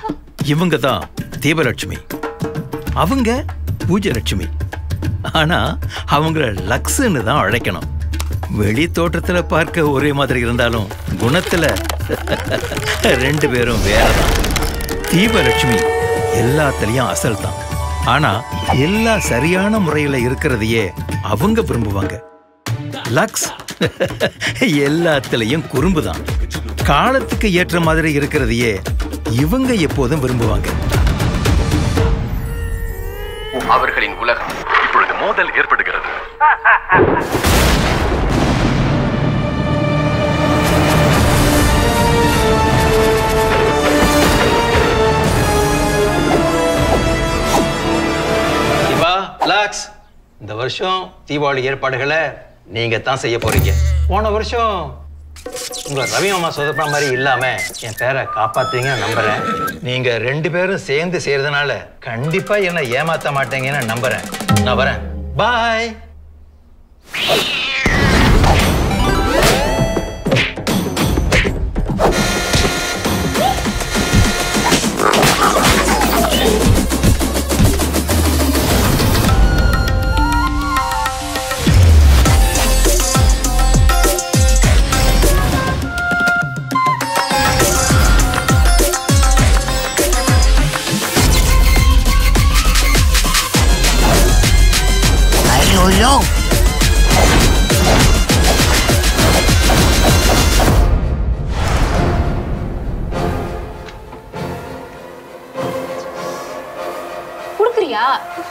இவங்க தான் தீபலட்சுமி அவங்க பூஜ்யலட்சுமி ஆனா அவங்கள லக்ஸ்ன்னு தான் அழைக்கணும் வெளி தோற்றத்துல பார்க்க ஒரே மாதிரி இருந்தாலும் குணத்துல ரெண்டு பேரும் வேறதான் தீபலட்சுமி எல்லாத்துலயும் அசல் தான் ஆனா எல்லா சரியான முறையில இருக்கிறதையே அவங்க விரும்புவாங்க லக்ஸ் எல்லாத்துலயும் குறும்பு தான் காலத்துக்கு ஏற்ற மாதிரி இருக்கிறதையே இவங்க எப்போதும் விரும்புவாங்க அவர்களின் உலகம் இப்பொழுது மோதல் ஏற்படுகிறது சிவா லாக்ஸ் இந்த வருஷம் தீபாவளி ஏற்பாடுகளை நீங்க தான் செய்ய போறீங்க போன வருஷம் உங்க ரவி மாமா சொதப்பா மாதிரி இல்லாம என் பேரை காப்பாத்துவீங்கன்னு நம்புறேன் நீங்க ரெண்டு பேரும் சேர்ந்து செய்யறதுனால கண்டிப்பா என்ன ஏமாத்த மாட்டீங்கன்னு நம்புறேன் நான் வரேன் பாய் குடுக்குறியா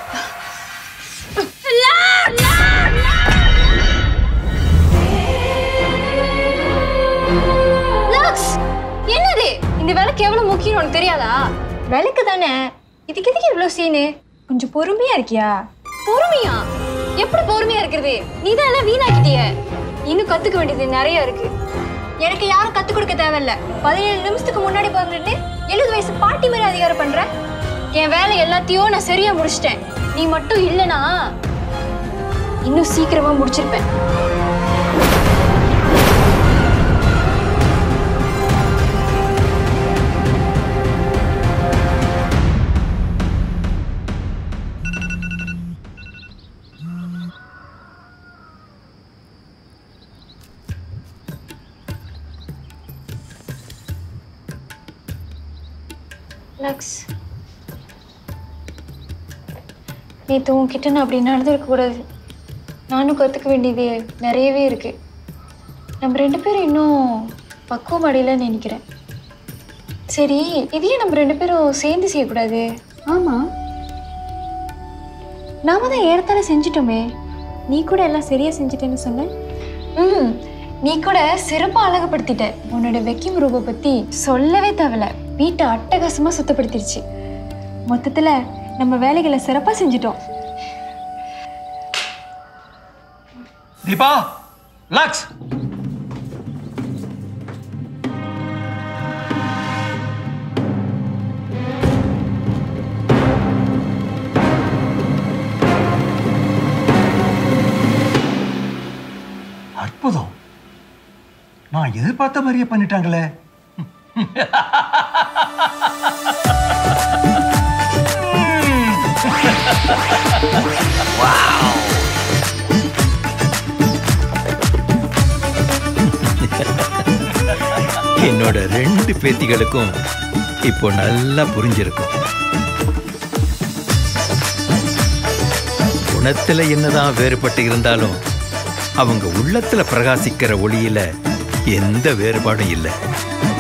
லாக்ஸ் என்னது இந்த வேலைக்கு எவ்வளவு முக்கியம் உனக்கு தெரியாதா விளக்கு தானே இதுக்கு எதுக்கு இவ்வளோ சீனு கொஞ்சம் பொறுமையா இருக்கியா பொறுமையா எப்படி பொறுமையா இருக்கிறது நீ தான் எல்லாம் வீணாக்கிட்டிய இன்னும் கத்துக்க வேண்டியது நிறைய இருக்கு எனக்கு யாரும் கற்றுக் கொடுக்க தேவையில்ல பதினேழு நிமிஷத்துக்கு முன்னாடி பிறந்துட்டு எழுபது வயசு பாட்டி மாதிரி அதிகாரம் பண்ற என் வேலை எல்லாத்தையும் நான் சரியா முடிச்சிட்டேன் நீ மட்டும் இல்லனா இன்னும் சீக்கிரமா முடிச்சிருப்பேன் லக்ஸ் நேற்று உன்கிட்ட நான் அப்படி நடந்திருக்க கூடாது நானும் கற்றுக்க வேண்டியது நிறையவே இருக்கு நம்ம ரெண்டு பேரும் இன்னும் பக்குவம் அடையலன்னு நினைக்கிறேன் சரி இதையே நம்ம ரெண்டு பேரும் சேர்ந்து செய்யக்கூடாது ஆமாம் நாம தான் ஏறத்தாழ செஞ்சிட்டோமே நீ கூட எல்லாம் சரியா செஞ்சிட்டேன்னு சொன்ன ம் நீ கூட சிறப்பாக அழகுபடுத்திட்ட உன்னோட வெக்கிம் ரூபை பற்றி சொல்லவே தேவையில்ல வீட்டை அட்டகாசமாக சுத்தப்படுத்திடுச்சு மொத்தத்தில் நம்ம வேலைகளை சிறப்பாக செஞ்சிட்டோம் தீபா லாக்ஸ் அற்புதம் நான் எதிர்பார்த்த மாதிரியே பண்ணிட்டாங்களே என்னோட ரெண்டு பேத்திகளுக்கும் இப்போ நல்லா புரிஞ்சிருக்கும் குணத்துல என்னதான் வேறுபட்டு இருந்தாலும் அவங்க உள்ளத்துல பிரகாசிக்கிற ஒளியில எந்த வேறுபாடும் இல்லை